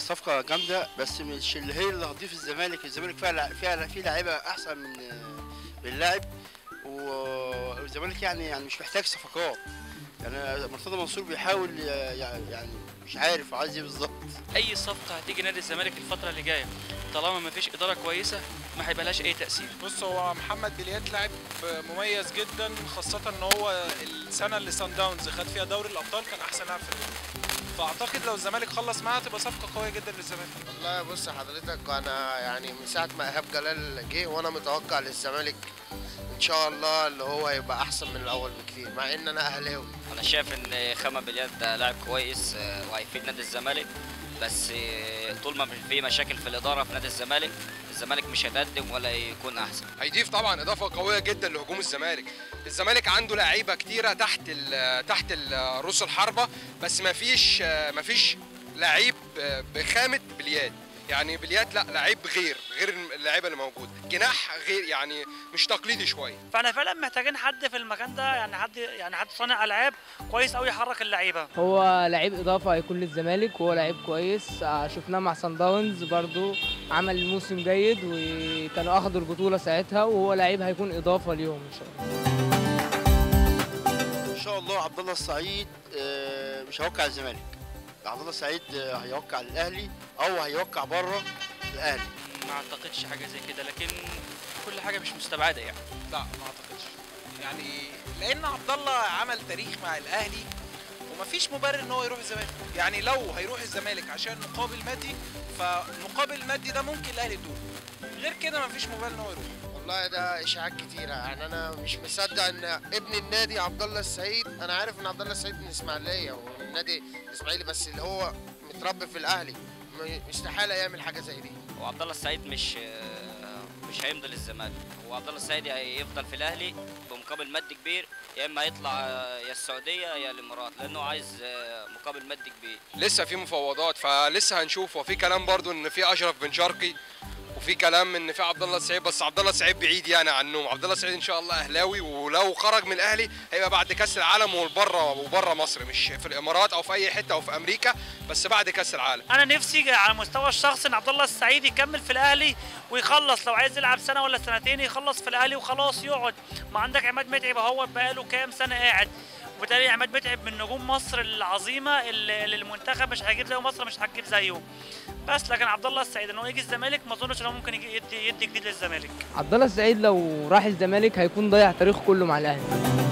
صفقه جامده بس مش اللي هي اللي هتضيف الزمالك الزمالك فيها لع- فيها في لعيبه احسن من من اللاعب و- والزمالك يعني يعني مش محتاج صفقات يعني مرتضى منصور بيحاول ي- يعني مش عارف عايز ايه بالظبط اي صفقه هتيجي نادي الزمالك الفتره اللي جايه طالما ما فيش اداره كويسه ما هيبقى لهاش اي تاثير بص هو محمد بليات لاعب مميز جدا خاصة ان هو السنة اللي سان داونز خد فيها دوري الابطال كان احسن لاعب في الدوري فاعتقد لو الزمالك خلص معاه تبقى صفقة قوية جدا للزمالك والله بص حضرتك انا يعني من ساعه ما ايهاب جلال جه وانا متوقع للزمالك ان شاء الله اللي هو هيبقى احسن من الاول بكتير مع ان انا اهلاوي انا شايف ان خامة بليات ده لاعب كويس آه، وهيفيد نادي الزمالك بس آه، طول ما في مشاكل في الاداره في نادي الزمالك الزمالك مش هيتقدم ولا يكون احسن هيضيف طبعا اضافه قويه جدا لهجوم الزمالك الزمالك عنده لعيبه كتيره تحت ال تحت ال- رؤوس الحربه بس ما فيش ما فيش لعيب بخامه بليات يعني بليات لا لعيب غير غير اللعيبه اللي موجوده جناح غير يعني مش تقليدي شويه فاحنا فعلا محتاجين حد في المكان ده يعني حد يعني حد صانع العاب كويس قوي يحرك اللعيبه هو لعيب اضافه هيكون للزمالك وهو لعيب كويس آه، شفناه مع سان داونز برضو عمل موسم جيد وكانوا اخدوا البطوله ساعتها وهو لعيب هيكون اضافه ليهم ان شاء الله ان شاء الله عبد الله السعيد آه، مش هيوقع الزمالك عبد الله السعيد آه، هيوقع الاهلي او هيوقع بره الاهلي ما اعتقدش حاجه زي كده لكن كل حاجه مش مستبعده يعني لا ما اعتقدش يعني لان عبد الله عمل تاريخ مع الاهلي ومفيش مبرر ان هو يروح الزمالك يعني لو هيروح الزمالك عشان مقابل مادي فمقابل المادي ده ممكن الاهلي يدوله غير كده مفيش مبرر ان هو يروح والله ده اشاعات كتيره يعني انا مش مصدق ان ابن النادي عبد الله السعيد انا عارف ان عبد الله السعيد من الاسماعيليه ومن النادي الاسماعيلي بس اللي هو متربي في الاهلي م- استحاله يعمل حاجه زي دي وعبد الله السعيد مش آه، مش هيمضي للزمالك هو عبد الله السعيد هيفضل في الاهلي بمقابل مادي كبير يا اما هيطلع آه، يا السعوديه يا الامارات لانه عايز آه، مقابل مادي كبير لسه في مفاوضات فلسه هنشوف وفي كلام برضو ان في اشرف بن شرقي وفي كلام ان في عبد الله السعيد بس عبد الله السعيد بعيد يعني عنهم عبد الله السعيد ان شاء الله اهلاوي ولو خرج من الاهلي هيبقى بعد كاس العالم وبره وبره مصر مش في الامارات او في اي حته او في امريكا بس بعد كاس العالم انا نفسي على المستوى الشخصي ان عبد الله السعيد يكمل في الاهلي ويخلص لو عايز يلعب سنه ولا سنتين يخلص في الاهلي وخلاص يقعد ما عندك عماد متعب اهو بقاله كام سنه قاعد وبالتالي عماد متعب من نجوم مصر العظيمه اللي اللي المنتخب مش هيجيب زيه مصر مش هتجيب زيه بس لكن عبد الله السعيد ان هو يجي الزمالك ما اظنش ان هو ممكن يجي يدي, يدي جديد للزمالك عبد الله السعيد لو راح الزمالك هيكون ضيع تاريخه كله مع الاهلي